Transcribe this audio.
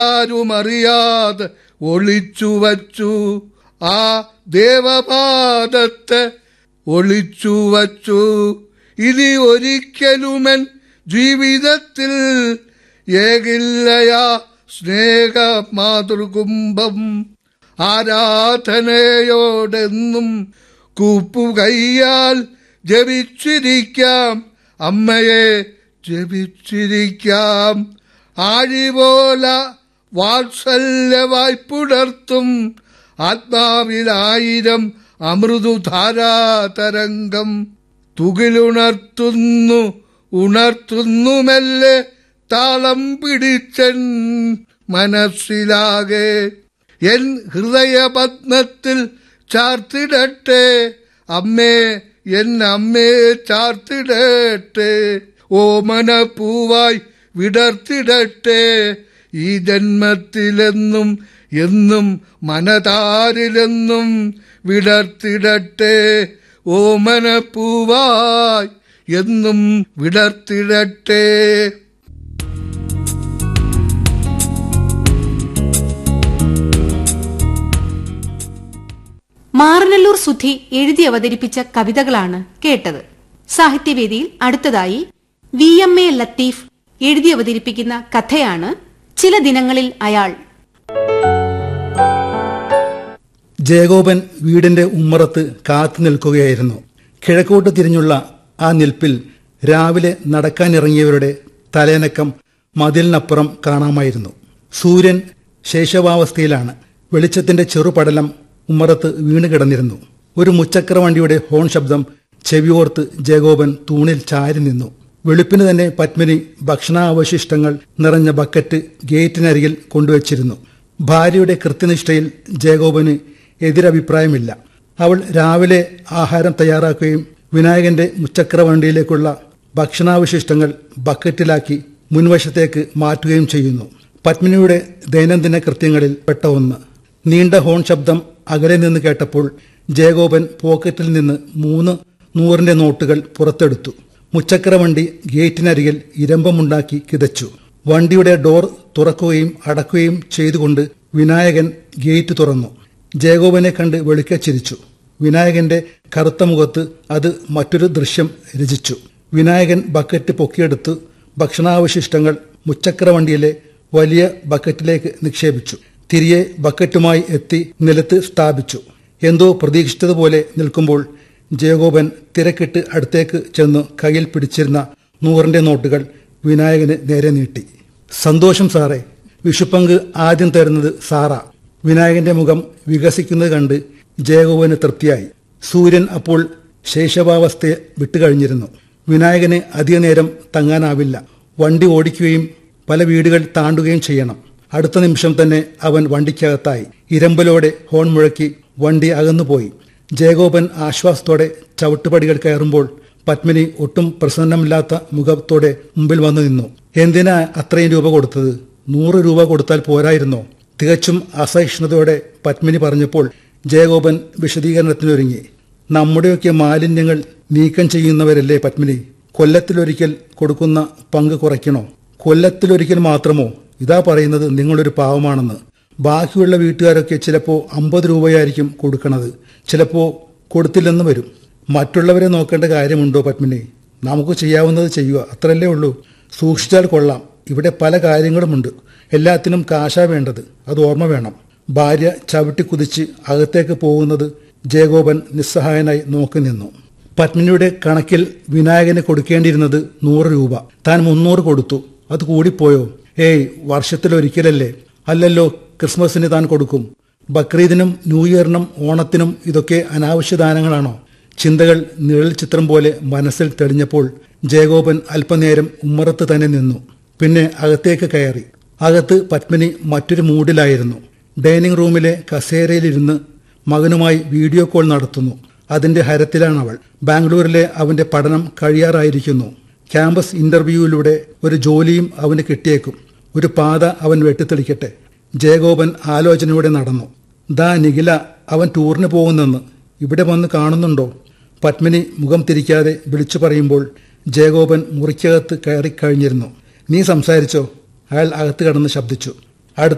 ആരുമറിയാതെ ഒളിച്ചു വച്ചു ആ ദേവപാദത്തെ ഒളിച്ചു വച്ചു ഇനി ഒരിക്കലുമൻ ജീവിതത്തിൽ ഏകില്ലയാ സ്നേഹ മാതൃകുംഭം ആരാധനയോടെന്നും കൂപ്പുകയ്യാൽ ജപിച്ചിരിക്കാം അമ്മയെ ജപിച്ചിരിക്കാം ആഴിപോല വാത്സല്യവായി പുലർത്തും ആത്മാവിലായിരം അമൃതുധാരാതരംഗം തുകിലുണർത്തുന്നു ഉണർത്തുന്നുമല്ലേ താളം പിടിച്ചൻ മനസ്സിലാകെ എൻ ഹൃദയപത്മത്തിൽ ചാർത്തിടട്ടെ അമ്മേ എൻ അമ്മേ ചാർത്തിടട്ടെ ഓമന പൂവായി വിടർത്തിടട്ടെ ഈ ജന്മത്തിലെന്നും എന്നും മനതാരിലെന്നും വിടർത്തിടട്ടെ ഓമന പൂവായി എന്നും വിടർത്തിടട്ടെ മാറനല്ലൂർ സുധി എഴുതി അവതരിപ്പിച്ച കവിതകളാണ് കേട്ടത് സാഹിത്യവേദിയിൽ അടുത്തതായി വി എം എ ലത്തീഫ് എഴുതി അവതരിപ്പിക്കുന്ന കഥയാണ് ചില ദിനങ്ങളിൽ അയാൾ ജയഗോപൻ വീടിന്റെ ഉമ്മറത്ത് കാത്തു നിൽക്കുകയായിരുന്നു കിഴക്കോട്ട് തിരിഞ്ഞുള്ള ആ നിൽപ്പിൽ രാവിലെ നടക്കാനിറങ്ങിയവരുടെ തലേനക്കം മതിലിനപ്പുറം കാണാമായിരുന്നു സൂര്യൻ ശേഷവാവസ്ഥയിലാണ് വെളിച്ചത്തിന്റെ ചെറുപടലം ഉമ്മറത്ത് വീണ് കിടന്നിരുന്നു ഒരു മുച്ചക്ര വണ്ടിയുടെ ഹോൺ ശബ്ദം ചെവിയോർത്ത് ജയഗോപൻ തൂണിൽ ചാരി നിന്നു വെളുപ്പിന് തന്നെ പത്മിനി ഭക്ഷണാവശിഷ്ടങ്ങൾ നിറഞ്ഞ ബക്കറ്റ് ഗേറ്റിനരികിൽ കൊണ്ടുവച്ചിരുന്നു ഭാര്യയുടെ കൃത്യനിഷ്ഠയിൽ ജയഗോപന് എതിരഭിപ്രായമില്ല അവൾ രാവിലെ ആഹാരം തയ്യാറാക്കുകയും വിനായകന്റെ മുച്ചക്ര വണ്ടിയിലേക്കുള്ള ഭക്ഷണാവശിഷ്ടങ്ങൾ ബക്കറ്റിലാക്കി മുൻവശത്തേക്ക് മാറ്റുകയും ചെയ്യുന്നു പത്മിനിയുടെ ദൈനംദിന കൃത്യങ്ങളിൽ പെട്ട ഒന്ന് നീണ്ട ഹോൺ ശബ്ദം അകലെ നിന്ന് കേട്ടപ്പോൾ ജയഗോപൻ പോക്കറ്റിൽ നിന്ന് മൂന്ന് നൂറിന്റെ നോട്ടുകൾ പുറത്തെടുത്തു മുച്ചക്ര വണ്ടി ഗേറ്റിനരികിൽ ഇരമ്പമുണ്ടാക്കി കിതച്ചു വണ്ടിയുടെ ഡോർ തുറക്കുകയും അടക്കുകയും ചെയ്തുകൊണ്ട് വിനായകൻ ഗേറ്റ് തുറന്നു ജയഗോപനെ കണ്ട് വെളുക്കെ ചിരിച്ചു വിനായകന്റെ കറുത്ത മുഖത്ത് അത് മറ്റൊരു ദൃശ്യം രചിച്ചു വിനായകൻ ബക്കറ്റ് പൊക്കിയെടുത്ത് ഭക്ഷണാവശിഷ്ടങ്ങൾ മുച്ചക്ര വണ്ടിയിലെ വലിയ ബക്കറ്റിലേക്ക് നിക്ഷേപിച്ചു തിരികെ ബക്കറ്റുമായി എത്തി നിലത്ത് സ്ഥാപിച്ചു എന്തോ പ്രതീക്ഷിച്ചതുപോലെ നിൽക്കുമ്പോൾ ജയഗോപൻ തിരക്കിട്ട് അടുത്തേക്ക് ചെന്ന് കയ്യിൽ പിടിച്ചിരുന്ന നൂറിന്റെ നോട്ടുകൾ വിനായകന് നേരെ നീട്ടി സന്തോഷം സാറേ വിഷുപ്പങ്ക് ആദ്യം തരുന്നത് സാറാ വിനായകന്റെ മുഖം വികസിക്കുന്നത് കണ്ട് ജയഗോപന് തൃപ്തിയായി സൂര്യൻ അപ്പോൾ ശേഷവാവസ്ഥയെ വിട്ടുകഴിഞ്ഞിരുന്നു വിനായകന് അധികനേരം തങ്ങാനാവില്ല വണ്ടി ഓടിക്കുകയും പല വീടുകൾ താണ്ടുകയും ചെയ്യണം അടുത്ത നിമിഷം തന്നെ അവൻ വണ്ടിക്കകത്തായി ഇരമ്പലോടെ ഹോൺ മുഴക്കി വണ്ടി അകന്നുപോയി ജയഗോപൻ ആശ്വാസത്തോടെ ചവിട്ടുപടികൾ കയറുമ്പോൾ പത്മിനി ഒട്ടും പ്രസന്നമില്ലാത്ത മുഖത്തോടെ മുമ്പിൽ വന്നു നിന്നു എന്തിനാ അത്രയും രൂപ കൊടുത്തത് നൂറ് രൂപ കൊടുത്താൽ പോരായിരുന്നോ തികച്ചും അസഹിഷ്ണുതയോടെ പത്മിനി പറഞ്ഞപ്പോൾ ജയഗോപൻ വിശദീകരണത്തിനൊരുങ്ങി നമ്മുടെയൊക്കെ മാലിന്യങ്ങൾ നീക്കം ചെയ്യുന്നവരല്ലേ പത്മിനി കൊല്ലത്തിലൊരിക്കൽ കൊടുക്കുന്ന പങ്ക് കുറയ്ക്കണോ കൊല്ലത്തിലൊരിക്കൽ മാത്രമോ ഇതാ പറയുന്നത് നിങ്ങളൊരു പാവമാണെന്ന് ബാക്കിയുള്ള വീട്ടുകാരൊക്കെ ചിലപ്പോൾ അമ്പത് രൂപയായിരിക്കും കൊടുക്കണത് ചിലപ്പോൾ കൊടുത്തില്ലെന്ന് വരും മറ്റുള്ളവരെ നോക്കേണ്ട കാര്യമുണ്ടോ പത്മിനി നമുക്ക് ചെയ്യാവുന്നത് ചെയ്യുക അത്രയല്ലേ ഉള്ളൂ സൂക്ഷിച്ചാൽ കൊള്ളാം ഇവിടെ പല കാര്യങ്ങളുമുണ്ട് എല്ലാത്തിനും കാശാ വേണ്ടത് അത് ഓർമ്മ വേണം ഭാര്യ ചവിട്ടി കുതിച്ച് അകത്തേക്ക് പോകുന്നത് ജയഗോപൻ നിസ്സഹായനായി നോക്കി നിന്നു പത്മിനിയുടെ കണക്കിൽ വിനായകന് കൊടുക്കേണ്ടിയിരുന്നത് നൂറ് രൂപ താൻ മുന്നൂറ് കൊടുത്തു അത് കൂടിപ്പോയോ ഏയ് വർഷത്തിലൊരിക്കലല്ലേ അല്ലല്ലോ ക്രിസ്മസിന് താൻ കൊടുക്കും ബക്രീദിനും ന്യൂ ഇയറിനും ഓണത്തിനും ഇതൊക്കെ അനാവശ്യ ദാനങ്ങളാണോ ചിന്തകൾ നിഴൽ ചിത്രം പോലെ മനസ്സിൽ തെളിഞ്ഞപ്പോൾ ജയഗോപൻ അല്പനേരം ഉമ്മറത്ത് തന്നെ നിന്നു പിന്നെ അകത്തേക്ക് കയറി അകത്ത് പത്മിനി മറ്റൊരു മൂഡിലായിരുന്നു ഡൈനിങ് റൂമിലെ കസേരയിലിരുന്ന് മകനുമായി വീഡിയോ കോൾ നടത്തുന്നു അതിന്റെ ഹരത്തിലാണ് അവൾ ബാംഗ്ലൂരിലെ അവന്റെ പഠനം കഴിയാറായിരിക്കുന്നു ക്യാമ്പസ് ഇന്റർവ്യൂവിലൂടെ ഒരു ജോലിയും അവന് കിട്ടിയേക്കും ഒരു പാത അവൻ വെട്ടിത്തെളിക്കട്ടെ ജയഗോപൻ ആലോചനയോടെ നടന്നു ദാ നിഖില അവൻ ടൂറിന് പോകുന്നെന്ന് ഇവിടെ വന്ന് കാണുന്നുണ്ടോ പത്മിനി മുഖം തിരിക്കാതെ വിളിച്ചു പറയുമ്പോൾ ജയഗോപൻ മുറിക്കകത്ത് കയറിക്കഴിഞ്ഞിരുന്നു നീ സംസാരിച്ചോ അയാൾ അകത്ത് കടന്ന് ശബ്ദിച്ചു